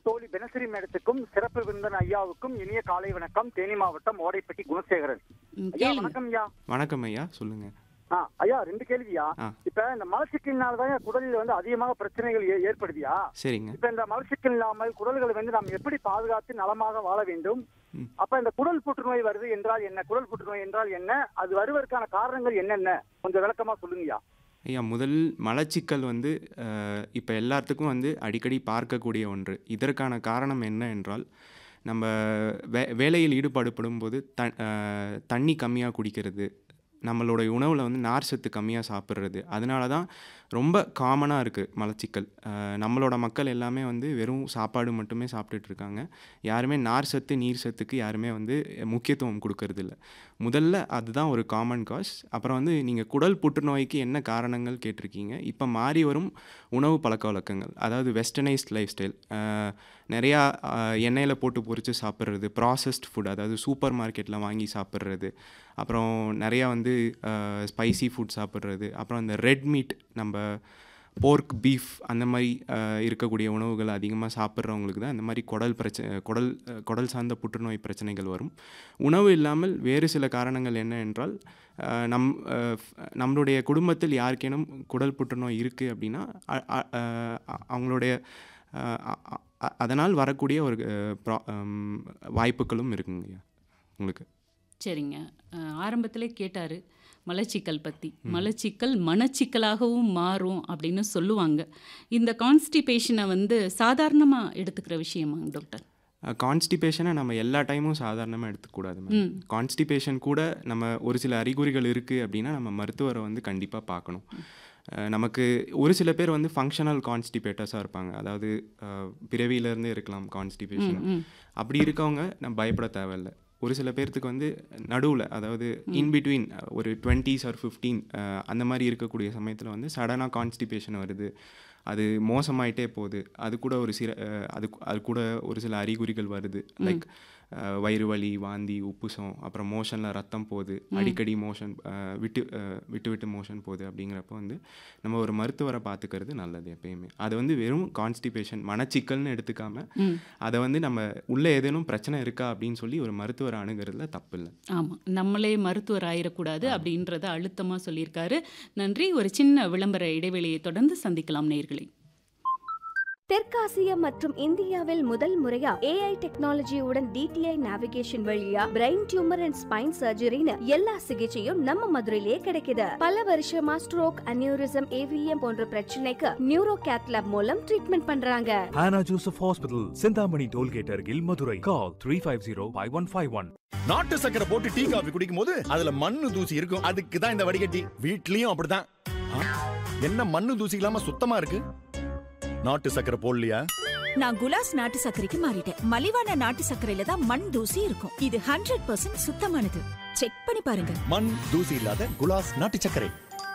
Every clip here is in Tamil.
தோழி பெனசரி மேடத்துக்கும் சிறப்பு விருந்தன் ஐயாவுக்கும் இனிய காலை வணக்கம் தேனி மாவட்டம் ஓடைப்பட்டி குணசேகரன் ம், ஐயா கேளுங்க வணக்கம் ஐயா வணக்கம் ஐயா சொல்லுங்க ஆ, ஐயா ரெண்டு கேள்வியா ஆ. இப்ப இந்த மலச்சிக்கலினாலதான் குடலில் வந்து அதிகமாக பிரச்சனைகள் ஏ- ஏற்படுதியா சரிங்க இப்ப இந்த மலச்சிக்கல் இல்லாமல் குடல்களை வந்து நாம் எப்படி பாதுகாத்து நலமாக வாழ வேண்டும் ம். அப்ப இந்த குடல் புற்றுநோய் வருது என்றால் என்ன குடல் புற்றுநோய் என்றால் என்ன அது வருவதற்கான காரணங்கள் என்னென்ன கொஞ்சம் விளக்கமா சொல்லுங்கய்யா ஐயா முதல் மலச்சிக்கல் வந்து இப்போ எல்லாத்துக்கும் வந்து அடிக்கடி பார்க்கக்கூடிய ஒன்று இதற்கான காரணம் என்ன என்றால் நம்ம வே வேலையில் ஈடுபாடுபடும் போது த அஹ், தண்ணி கம்மியாக குடிக்கிறது நம்மளுடைய உணவில் வந்து நார் சத்து கம்மியாக சாப்பிட்றது அதனால தான் ரொம்ப காமனாக இருக்குது மலச்சிக்கல் அஹ், நம்மளோட மக்கள் எல்லாமே வந்து வெறும் சாப்பாடு மட்டுமே சாப்பிட்டுட்டு இருக்காங்க யாருமே நார் சத்து நீர் சத்துக்கு யாருமே வந்து முக்கியத்துவம் கொடுக்கறதில்ல முதல்ல அதுதான் ஒரு காமன் காஸ் அப்புறம் வந்து நீங்கள் குடல் புற்றுநோய்க்கு என்ன காரணங்கள் கேட்டிருக்கீங்க இப்போ மாறி வரும் உணவு பழக்க வழக்கங்கள் அதாவது வெஸ்டர்னைஸ்ட் லைஃப் ஸ்டைல் நிறையா எண்ணெயில் போட்டு பொரித்து சாப்பிட்றது ப்ராசஸ்ட் ஃபுட் அதாவது சூப்பர் மார்க்கெட்டில் வாங்கி சாப்பிட்றது அப்புறம் நிறையா வந்து ஸ்பைசி ஃபுட் சாப்பிட்றது அப்புறம் இந்த ரெட் மீட் நம்ம போர்க் பீஃப் அந்த மாதிரி அஹ், இருக்கக்கூடிய உணவுகள் அதிகமாக சாப்பிட்றவங்களுக்கு தான் இந்த மாதிரி குடல் பிரச்சனை குடல் அஹ், குடல் சார்ந்த புற்றுநோய் பிரச்சனைகள் வரும் உணவு இல்லாமல் வேறு சில காரணங்கள் என்ன என்றால் அஹ், நம் அஹ், ஃப்- நம்மளுடைய குடும்பத்தில் யாருக்கேனும் குடல் புற்றுநோய் இருக்குது அப்படின்னா அ- அ- அஹ், அ- அவங்களுடைய அஹ், அ- அ- அ- அதனால் வரக்கூடிய ஒரு அஹ், ப்ரா- ஹம், வாய்ப்புகளும் இருக்குங்க உங்களுக்கு சரிங்க அஹ், ஆரம்பத்திலே கேட்டாரு மலச்சிக்கல் பற்றி மலச்சிக்கல் மனச்சிக்கலாகவும் மாறும் அப்படின்னு சொல்லுவாங்க இந்த கான்ஸ்டிபேஷனை வந்து சாதாரணமாக எடுத்துக்கிற விஷயமாங்க டாக்டர் கான்ஸ்டிபேஷனை நம்ம எல்லா டைமும் சாதாரணமாக எடுத்துக்கூடாது மேம் கான்ஸ்டிபேஷன் கூட நம்ம ஒரு சில அறிகுறிகள் இருக்குது அப்படின்னா நம்ம மருத்துவரை வந்து கண்டிப்பாக பார்க்கணும் அஹ் நமக்கு ஒரு சில பேர் வந்து ஃபங்க்ஷனல் கான்ஸ்டிபேட்டர்ஸாக இருப்பாங்க அதாவது அஹ், பிறவியிலேருந்தே இருக்கலாம் கான்ஸ்டிபேஷன் அப்படி இருக்கவங்க நம்ம பயப்பட தேவையில்லை ஒரு சில பேர்த்துக்கு வந்து நடுவில் அதாவது இன் பிட்வீன் ஒரு டுவெண்ட்டீஸ் ஆர் ஃபிஃப்டீன் அந்த மாதிரி இருக்கக்கூடிய சமயத்தில் வந்து சடனாக கான்ஸ்டிபேஷன் வருது அது மோசமாயிட்டே போகுது அது கூட ஒரு சில அஹ், அது அது கூட ஒரு சில அறிகுறிகள் வருது லைக் வயிறு வலி வாந்தி உப்புசம் அப்புறம் மோஷனில் ரத்தம் போகுது அடிக்கடி மோஷன் விட்டு அஹ், விட்டு விட்டு மோஷன் போகுது அப்படிங்கிறப்ப வந்து நம்ம ஒரு மருத்துவரை பார்த்துக்கிறது நல்லது எப்பயுமே அது வந்து வெறும் கான்ஸ்டிபேஷன் மனச்சிக்கல்னு எடுத்துக்காம அதை வந்து நம்ம உள்ளே ஏதேனும் பிரச்சனை இருக்கா அப்படின்னு சொல்லி ஒரு மருத்துவரை அணுகிறதுல தப்பு இல்லை ஆமாம் நம்மளே மருத்துவர் ஆயிடக்கூடாது அப்படின்றத அழுத்தமாக சொல்லியிருக்காரு நன்றி ஒரு சின்ன விளம்பர இடைவெளியை தொடர்ந்து சந்திக்கலாம் நேயர்களே தெற்காசியா மற்றும் இந்தியாவில் முதல் முறையா ஏஐ டெக்னாலஜியுடன் டிடிஐ நேவிகேஷன் வழியா பிரெயின் டியூமர் அண்ட் ஸ்பைன் சர்ஜரின்னு எல்லா சிகிச்சையும் நம்ம மதுரையிலேயே கிடைக்குது பல வருஷமா ஸ்ட்ரோக் அனியூரிசம் ஏவிஎம் போன்ற பிரச்சனைக்கு நியூரோ கேத்லாப் மூலம் ட்ரீட்மெண்ட் பண்றாங்க Hannah Joseph Hospital, Sindhamani Tollgate Argil, Madurai. Call 350-5151. நாட்டு சக்கரை போட்டு டீ காபி குடிக்கும் போது அதுல மண்ணு தூசி இருக்கும் அதுக்கு தான் இந்த வடிகட்டி வீட்லயும் அப்படிதான் ஆ, என்ன மண்ணு தூசி இல்லாம சுத்தமா இருக்கு நாட்டு சக்கரை போடலையா நான் குலாஸ் நாட்டு சர்க்கரைக்கு மாறிட்டேன் மலிவான நாட்டு சர்க்கரையில தான் மண் தூசி இருக்கும் இது ஹண்ட்ரட் பர்சன்ட் சுத்தமானது செக் பண்ணி பாருங்க மண் தூசி இல்லாத குலாஸ் நாட்டு சர்க்கரை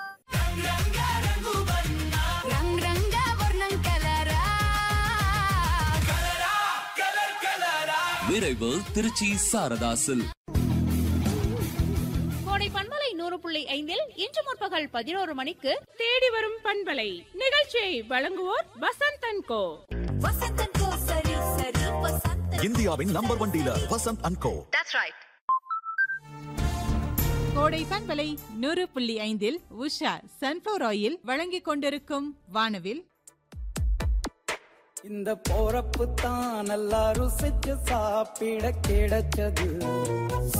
விரைவு திருச்சி சாரதாசில் கோடை பண்பலை நூறு புள்ளி ஐந்தில் இன்று முற்பகல் பதினோரு மணிக்கு தேடி வரும் பண்பலை நிகழ்ச்சியை வழங்குவோர் வசந்த் அண்ட் கோ இந்தியாவின் number one dealer Vasanth and Co Kodai பண்பலை நூறு புள்ளி ஐந்தில் உஷா சன்ஃபிளவர் ஆயில் வழங்கிக் கொண்டிருக்கும் வானவில் இந்த போறப்பு தான் நல்லா ருசிச்சு சாப்பிட கிடைச்சது